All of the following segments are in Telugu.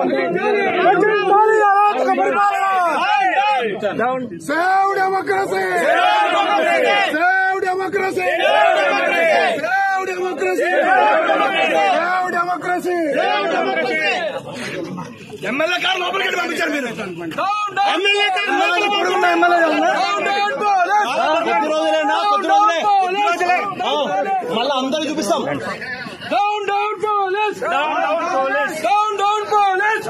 రచించాలి అరాచక పరిపాలన save democracy save democracy save democracy save democracy MLA car లోపలికి వెళ్ళి పంపించారు మీరు ఎమ్మెల్యే కారు లోపలికి పడుకున్న ఎమ్మెల్యే కొద్ది రోజులేనా కొద్ది రోజులే మళ్ళీ అందరికి చూపిస్తాం down down police down down police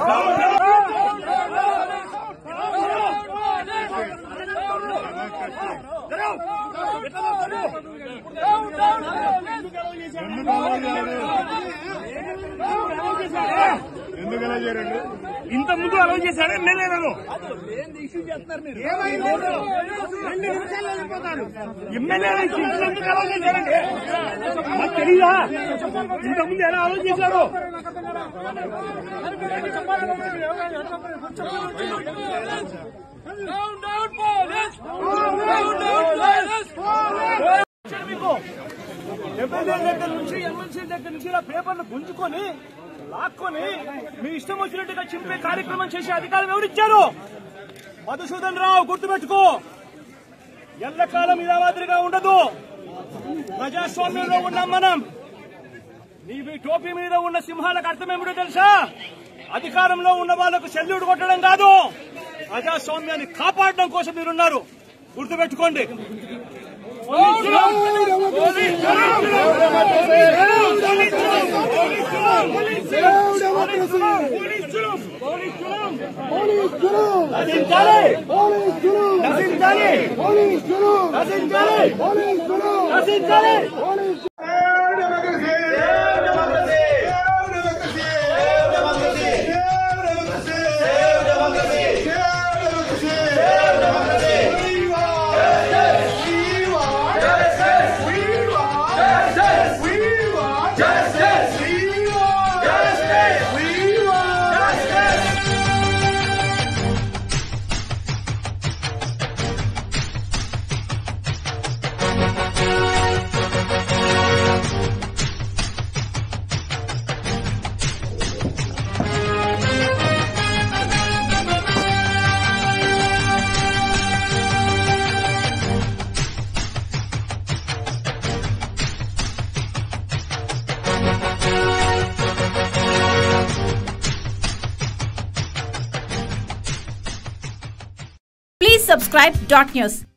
ఇంత ముందు అలౌ చేశాడు ఎమ్మెల్యే నన్ను ఎమ్మెల్యే ఎందుకు అలౌ చేశారండి మాకు తెలీదా ఇంత ముందు ఎలా అలౌ చేశారు ఎమ్మెల్యే దగ్గర నుంచి ఎమ్మెల్సీ దగ్గర నుంచి ఇలా పేపర్లు గుంజుకొని లాక్కొని మీ ఇష్టం వచ్చినట్టుగా చింపే కార్యక్రమం చేసే అధికారం ఎవరిచ్చారు మధుసూదన్ రావు గుర్తుపెట్టుకో ఎల్లకాలం ఇలా మాదిరిగా ఉండదు ప్రజాస్వామ్యంలో ఉన్నాం మనం నీవి టోపీ మీద ఉన్న సింహాలకు అర్థమేమిటో తెలుసా అధికారంలో ఉన్న వాళ్లకు సెల్యూట్ కొట్టడం కాదు ప్రజాస్వామ్యాన్ని కాపాడడం కోసం మీరున్నారు గుర్తుపెట్టుకోండి నశించాలి నశించాలి నశించాలి నశించాలి Please subscribe dot news.